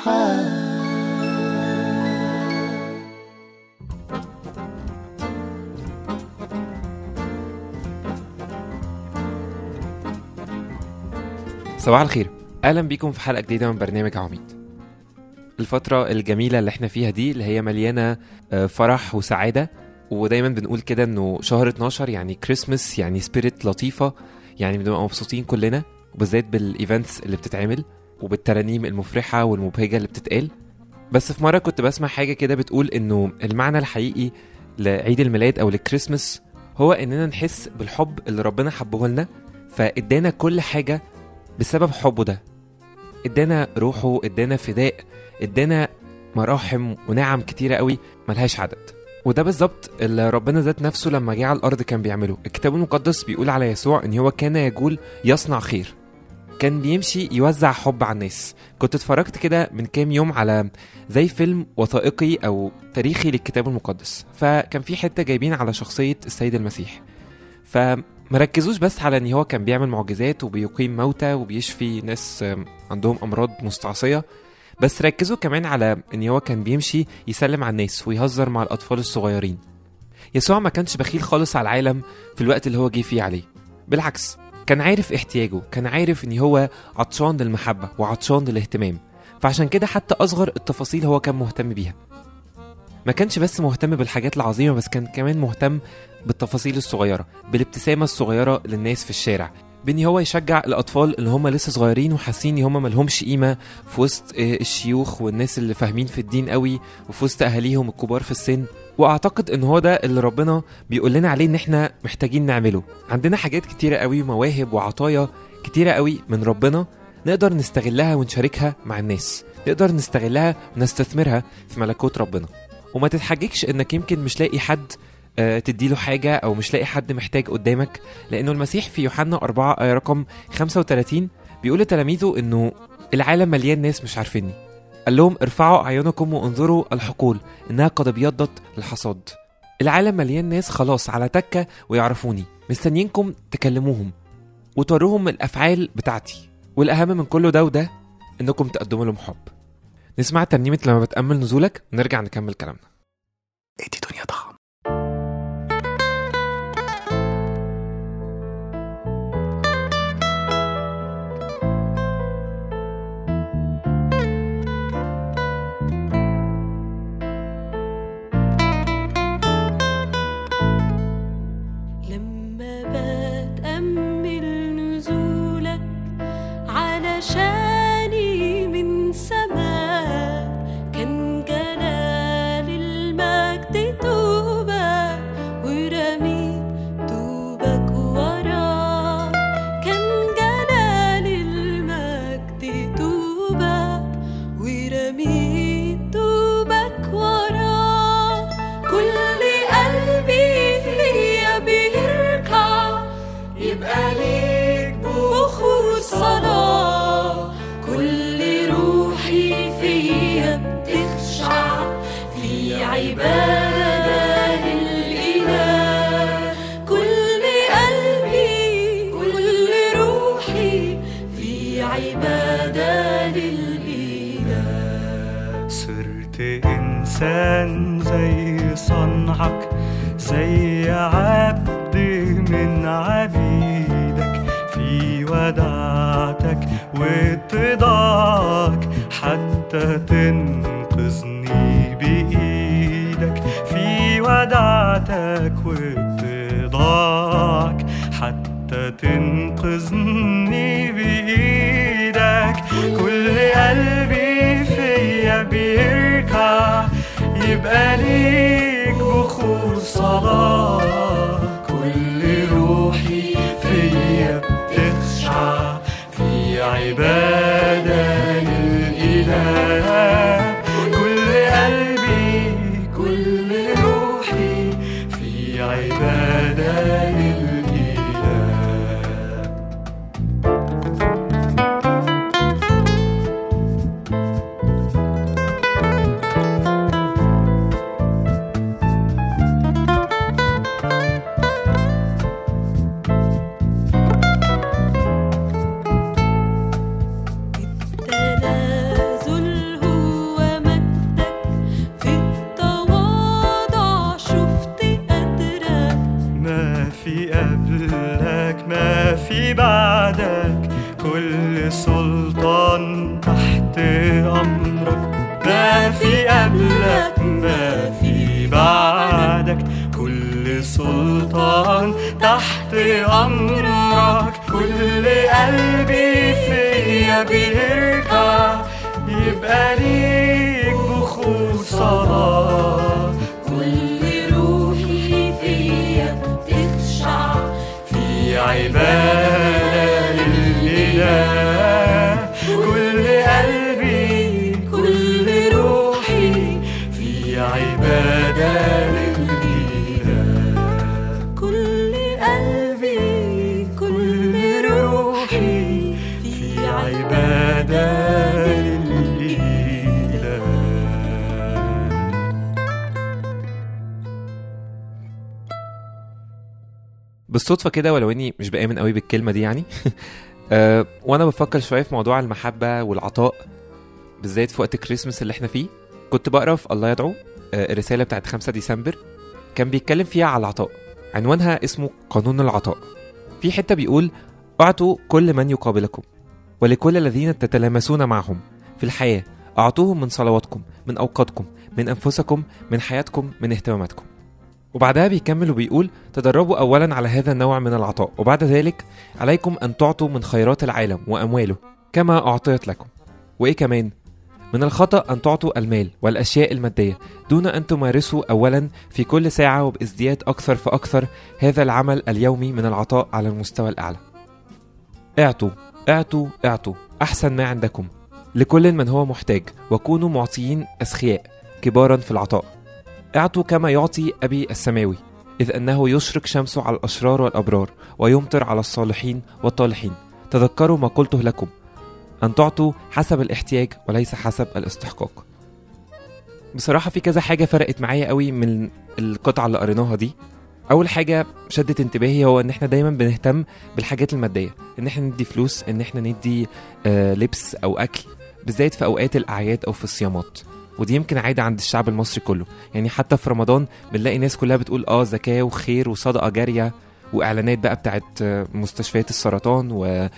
صباح الخير اهلا بيكم في حلقه جديده من برنامج عواميد الفتره الجميله اللي احنا فيها دي اللي هي مليانه آه، فرح وسعاده ودايما بنقول كده انه شهر 12 يعني كريسمس يعني سبيريت لطيفه يعني بنبقى مبسوطين كلنا وبالذات بالايفنتس اللي بتتعمل وبالترانيم المفرحه والمبهجه اللي بتتقال بس في مره كنت بسمع حاجه كده بتقول انه المعنى الحقيقي لعيد الميلاد او للكريسماس هو اننا نحس بالحب اللي ربنا حبه لنا فادانا كل حاجه بسبب حبه ده ادانا روحه ادانا فداء ادانا مراحم ونعم كتيرة قوي ملهاش عدد وده بالظبط اللي ربنا ذات نفسه لما جه على الارض كان بيعمله الكتاب المقدس بيقول على يسوع ان هو كان يقول يصنع خير كان بيمشي يوزع حب على الناس كنت اتفرجت كده من كام يوم على زي فيلم وثائقي او تاريخي للكتاب المقدس فكان في حته جايبين على شخصيه السيد المسيح فمركزوش بس على ان هو كان بيعمل معجزات وبيقيم موتى وبيشفي ناس آم، عندهم امراض مستعصيه بس ركزوا كمان على ان هو كان بيمشي يسلم على الناس ويهزر مع الاطفال الصغيرين يسوع ما كانش بخيل خالص على العالم في الوقت اللي هو جه فيه عليه بالعكس كان عارف احتياجه كان عارف ان هو عطشان للمحبه وعطشان للاهتمام فعشان كده حتى اصغر التفاصيل هو كان مهتم بيها ما كانش بس مهتم بالحاجات العظيمه بس كان كمان مهتم بالتفاصيل الصغيره بالابتسامه الصغيره للناس في الشارع بان هو يشجع الاطفال اللي هم لسه صغيرين وحاسين ان هم ملهمش قيمه في وسط آه، الشيوخ والناس اللي فاهمين في الدين قوي وفي وسط اهاليهم الكبار في السن واعتقد ان هو ده اللي ربنا بيقول لنا عليه ان احنا محتاجين نعمله عندنا حاجات كتيره قوي مواهب وعطايا كتيره قوي من ربنا نقدر نستغلها ونشاركها مع الناس نقدر نستغلها ونستثمرها في ملكوت ربنا وما تتحججش انك يمكن مش لاقي حد آه، تديله حاجة أو مش لاقي حد محتاج قدامك لأنه المسيح في يوحنا 4 آية رقم 35 بيقول لتلاميذه إنه العالم مليان ناس مش عارفيني قال لهم ارفعوا أعينكم وانظروا الحقول إنها قد ابيضت للحصاد العالم مليان ناس خلاص على تكة ويعرفوني مستنيينكم تكلموهم وتوروهم الأفعال بتاعتي والأهم من كله ده وده إنكم تقدموا لهم حب نسمع ترنيمة لما بتأمل نزولك ونرجع نكمل كلامنا ادي دنيا طعم لما بتأمل نزولك علشاني من سماك كان جلال المجد توبك ورميت توبك وراك كان جلال المجد توبك ورميت توبك وراك كل قلبي فيا بيركع يبقى ليك بخور صلاة كل روحي فيا بتخشع في عبادة للإله كل قلبي كل روحي في عبادة للإله صرت إنسان زي صنعك زي عبد من عبيدك في ودعتك واتضاعك حتى تنقذني بإيدك في ودعتك واتضاعك حتى تنقذني بإيدك كل قلبي فيا بيركع يبقى ليك بخور صلاة كل روحي فيا بتخشع في عبادة للإله كل قلبي كل روحي في عبادة للإله سلطان تحت أمرك ما في قبلك ما في بعدك كل سلطان تحت أمرك كل قلبي فيا بيركع يبقى ليك بخور صلاة كل روحي فيا بتخشع في عبادة للإله كل قلبي كل روحي في عبادة للإله كل قلبي كل روحي في عبادة للإله بالصدفه كده ولو اني مش بآمن قوي بالكلمه دي يعني أه وانا بفكر شويه في موضوع المحبه والعطاء بالذات في وقت الكريسماس اللي احنا فيه كنت بقرا في الله يدعو أه الرساله بتاعت 5 ديسمبر كان بيتكلم فيها على العطاء عنوانها اسمه قانون العطاء في حته بيقول اعطوا كل من يقابلكم ولكل الذين تتلامسون معهم في الحياه اعطوهم من صلواتكم من اوقاتكم من انفسكم من حياتكم من اهتماماتكم وبعدها بيكمل وبيقول تدربوا اولا على هذا النوع من العطاء وبعد ذلك عليكم ان تعطوا من خيرات العالم وامواله كما اعطيت لكم وايه كمان من الخطا ان تعطوا المال والاشياء الماديه دون ان تمارسوا اولا في كل ساعه وبازدياد اكثر فاكثر هذا العمل اليومي من العطاء على المستوى الاعلى اعطوا اعطوا اعطوا احسن ما عندكم لكل من هو محتاج وكونوا معطيين اسخياء كبارا في العطاء اعطوا كما يعطي أبي السماوي إذ أنه يشرق شمسه على الأشرار والأبرار ويمطر على الصالحين والطالحين تذكروا ما قلته لكم أن تعطوا حسب الاحتياج وليس حسب الاستحقاق بصراحة في كذا حاجة فرقت معايا قوي من القطعة اللي قريناها دي أول حاجة شدت انتباهي هو إن إحنا دايما بنهتم بالحاجات المادية إن إحنا ندي فلوس إن إحنا ندي آه لبس أو أكل بالذات في أوقات الأعياد أو في الصيامات ودي يمكن عادة عند الشعب المصري كله يعني حتى في رمضان بنلاقي ناس كلها بتقول اه زكاة وخير وصدقة جارية واعلانات بقى بتاعت آه، مستشفيات السرطان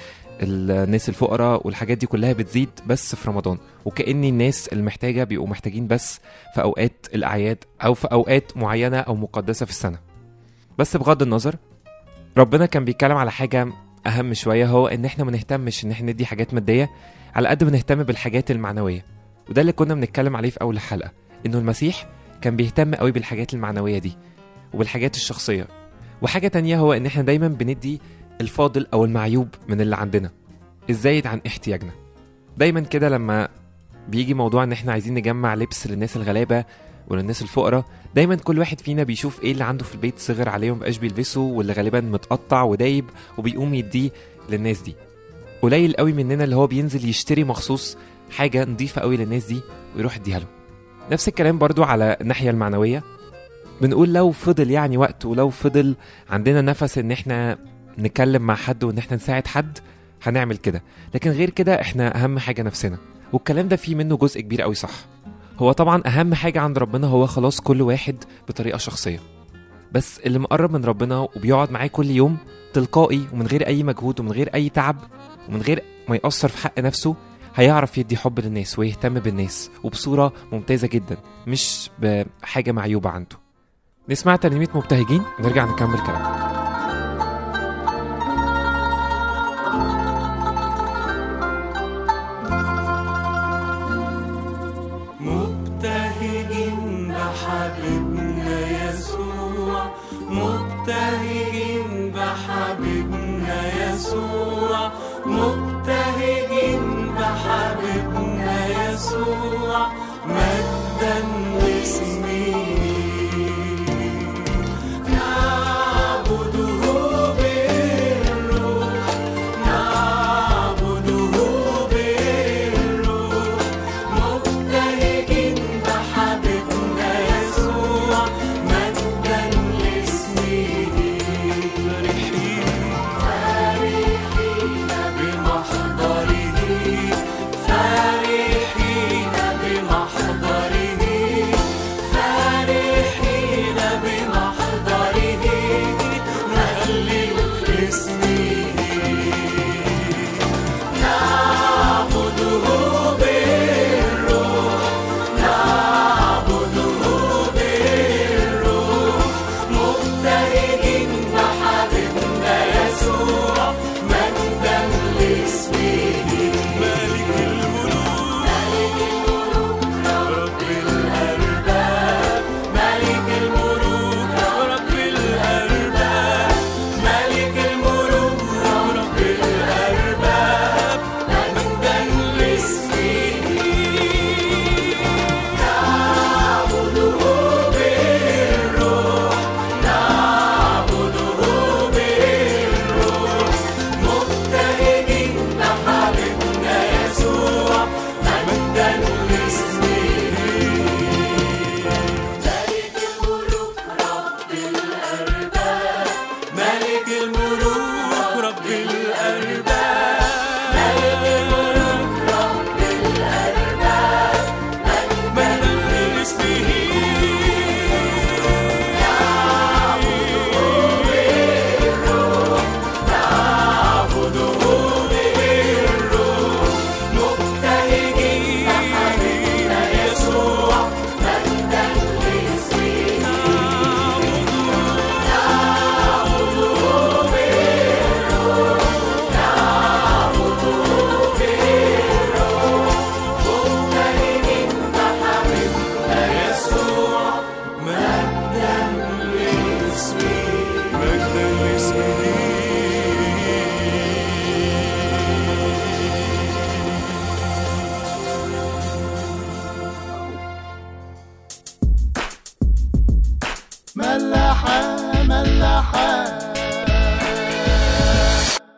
والناس الفقراء والحاجات دي كلها بتزيد بس في رمضان وكأن الناس المحتاجة بيبقوا محتاجين بس في اوقات الاعياد او في اوقات معينة او مقدسة في السنة بس بغض النظر ربنا كان بيتكلم على حاجة اهم شوية هو ان احنا ما نهتمش ان احنا ندي حاجات مادية على قد ما نهتم بالحاجات المعنوية وده اللي كنا بنتكلم عليه في اول الحلقه انه المسيح كان بيهتم قوي بالحاجات المعنويه دي وبالحاجات الشخصيه وحاجه تانية هو ان احنا دايما بندي الفاضل او المعيوب من اللي عندنا الزايد عن احتياجنا دايما كده لما بيجي موضوع ان احنا عايزين نجمع لبس للناس الغلابه وللناس الفقراء دايما كل واحد فينا بيشوف ايه اللي عنده في البيت صغر عليه ومبقاش بيلبسه واللي غالبا متقطع ودايب وبيقوم يديه للناس دي قليل قوي مننا اللي هو بينزل يشتري مخصوص حاجه نظيفه قوي للناس دي ويروح يديها له نفس الكلام برضو على الناحيه المعنويه بنقول لو فضل يعني وقت ولو فضل عندنا نفس ان احنا نتكلم مع حد وان احنا نساعد حد هنعمل كده لكن غير كده احنا اهم حاجه نفسنا والكلام ده فيه منه جزء كبير قوي صح هو طبعا اهم حاجه عند ربنا هو خلاص كل واحد بطريقه شخصيه بس اللي مقرب من ربنا وبيقعد معاه كل يوم تلقائي ومن غير اي مجهود ومن غير اي تعب ومن غير ما يأثر في حق نفسه هيعرف يدي حب للناس ويهتم بالناس وبصورة ممتازة جدا مش بحاجة معيوبة عنده نسمع ترنيمة مبتهجين ونرجع نكمل كلامنا مبتهجين بحبيبنا يسوع مبتهجين بحبيبنا يسوع مبتهجين بحبيبنا يسوع مجدا لاسمه نعبد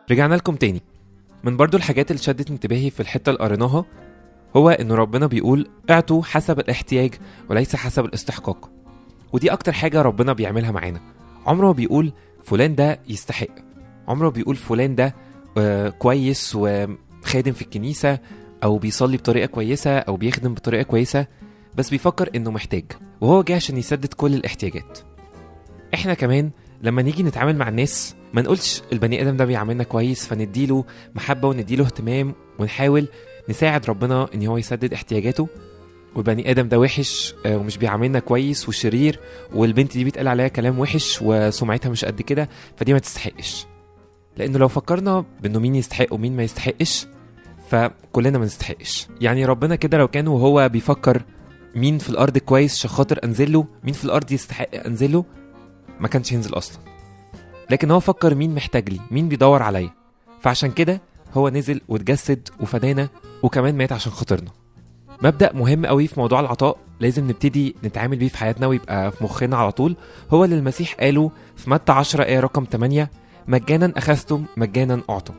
رجعنا لكم تاني من برضو الحاجات اللي شدت انتباهي في الحتة اللي قريناها هو إن ربنا بيقول اعطوا حسب الاحتياج وليس حسب الاستحقاق ودي أكتر حاجة ربنا بيعملها معانا عمره ما بيقول فلان ده يستحق عمره ما بيقول فلان ده آه كويس وخادم في الكنيسة أو بيصلي بطريقة كويسة أو بيخدم بطريقة كويسة بس بيفكر إنه محتاج وهو جه عشان يسدد كل الاحتياجات احنا كمان لما نيجي نتعامل مع الناس ما نقولش البني ادم ده بيعاملنا كويس فنديله محبه ونديله اهتمام ونحاول نساعد ربنا ان هو يسدد احتياجاته والبني ادم ده وحش آه، ومش بيعاملنا كويس وشرير والبنت دي بيتقال عليها كلام وحش وسمعتها مش قد كده فدي ما تستحقش لانه لو فكرنا بانه مين يستحق ومين ما يستحقش فكلنا ما نستحقش يعني ربنا كده لو كان وهو بيفكر مين في الارض كويس عشان خاطر انزله مين في الارض يستحق انزله ما كانش ينزل اصلا لكن هو فكر مين محتاج لي مين بيدور عليا فعشان كده هو نزل واتجسد وفدانا وكمان مات عشان خاطرنا مبدأ مهم قوي في موضوع العطاء لازم نبتدي نتعامل بيه في حياتنا ويبقى في مخنا على طول هو اللي المسيح قاله في متى 10 آية رقم 8 مجانا أخذتم مجانا أعطوا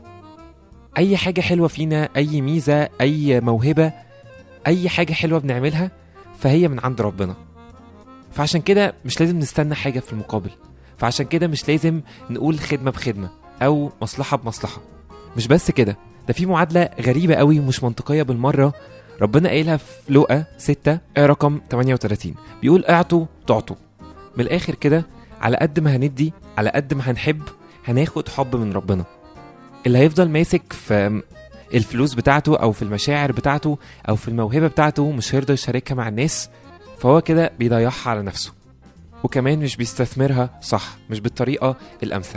أي حاجة حلوة فينا أي ميزة أي موهبة أي حاجة حلوة بنعملها فهي من عند ربنا فعشان كده مش لازم نستنى حاجة في المقابل فعشان كده مش لازم نقول خدمة بخدمة أو مصلحة بمصلحة مش بس كده ده في معادلة غريبة قوي ومش منطقية بالمرة ربنا قايلها في لوقا 6 آية رقم 38 بيقول اعطوا تعطوا من الآخر كده على قد ما هندي على قد ما هنحب هناخد حب من ربنا اللي هيفضل ماسك في الفلوس بتاعته أو في المشاعر بتاعته أو في الموهبة بتاعته مش هيرضى يشاركها مع الناس فهو كده بيضيعها على نفسه وكمان مش بيستثمرها صح مش بالطريقة الأمثل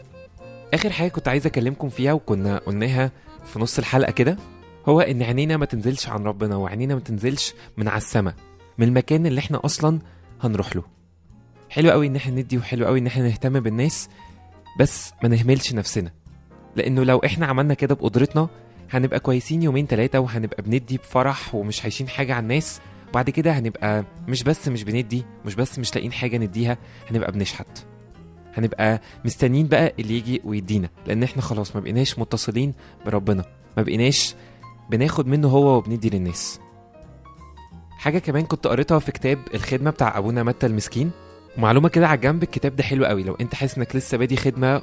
آخر حاجة كنت عايز أكلمكم فيها وكنا قلناها في نص الحلقة كده هو إن عينينا ما تنزلش عن ربنا وعينينا ما تنزلش من على السما من المكان اللي احنا أصلا هنروح له حلو قوي إن احنا ندي وحلو قوي إن احنا نهتم بالناس بس ما نهملش نفسنا لأنه لو احنا عملنا كده بقدرتنا هنبقى كويسين يومين تلاتة وهنبقى بندي بفرح ومش عايشين حاجة على الناس وبعد كده هنبقى مش بس مش بندي مش بس مش لاقيين حاجة نديها هنبقى بنشحت هنبقى مستنيين بقى اللي يجي ويدينا لان احنا خلاص ما بقيناش متصلين بربنا ما بقيناش بناخد منه هو وبندي للناس حاجة كمان كنت قريتها في كتاب الخدمة بتاع أبونا متى المسكين ومعلومة كده على الجنب الكتاب ده حلو قوي لو انت حاسس انك لسه بادي خدمة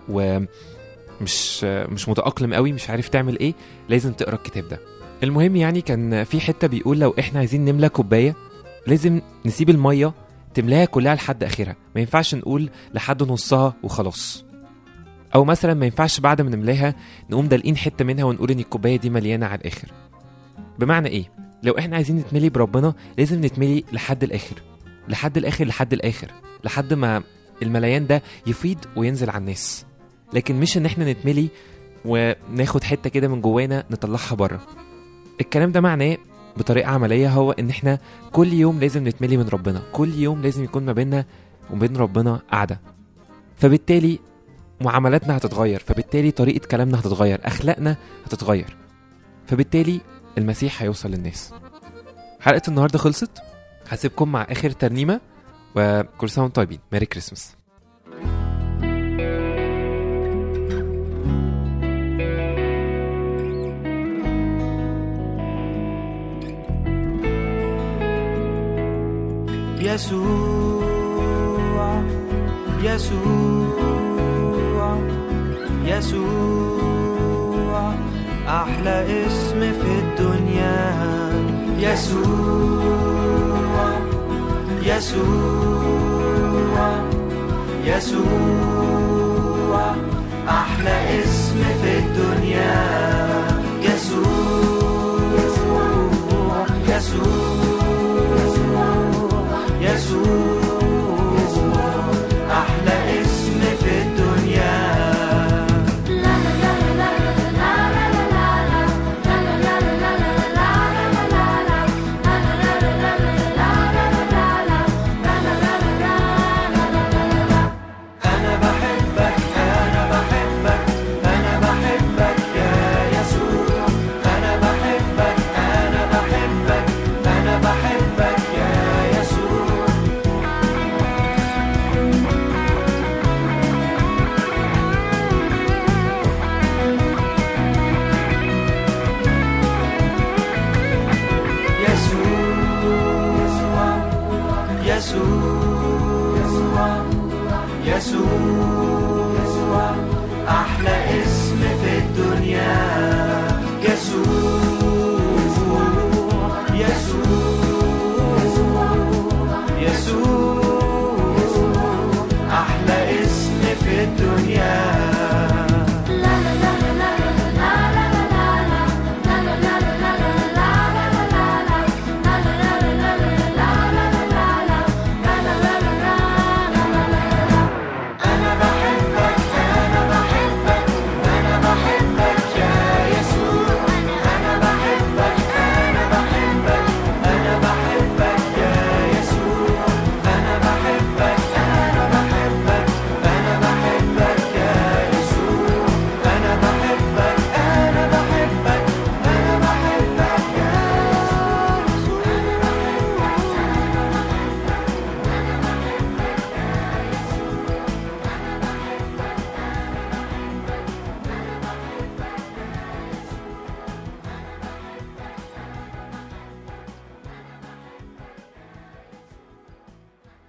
ومش مش متأقلم قوي مش عارف تعمل ايه لازم تقرا الكتاب ده المهم يعني كان في حتة بيقول لو احنا عايزين نملى كوباية لازم نسيب المية تملاها كلها لحد اخرها ما ينفعش نقول لحد نصها وخلاص او مثلا ما ينفعش بعد ما نملاها نقوم دالقين حته منها ونقول ان الكوبايه دي مليانه على الاخر بمعنى ايه لو احنا عايزين نتملي بربنا لازم نتملي لحد الاخر لحد الاخر لحد الاخر لحد ما المليان ده يفيض وينزل على الناس لكن مش ان احنا نتملي وناخد حته كده من جوانا نطلعها بره الكلام ده معناه بطريقه عمليه هو ان احنا كل يوم لازم نتملي من ربنا كل يوم لازم يكون ما بيننا وبين ربنا قعده فبالتالي معاملاتنا هتتغير فبالتالي طريقه كلامنا هتتغير اخلاقنا هتتغير فبالتالي المسيح هيوصل للناس حلقه النهارده خلصت هسيبكم مع اخر ترنيمه وكل سنه وانتم طيبين ميري كريسماس يسوع يسوع يسوع أحلى اسم في الدنيا يسوع يسوع يسوع أحلى اسم في الدنيا يسوع يسوع يسوع أحلى اسم في الدنيا أنا بحبك أنا بحبك أنا بحبك يا يسوع أنا بحبك أنا بحبك أنا بحبك يا يسوع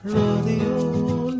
راديو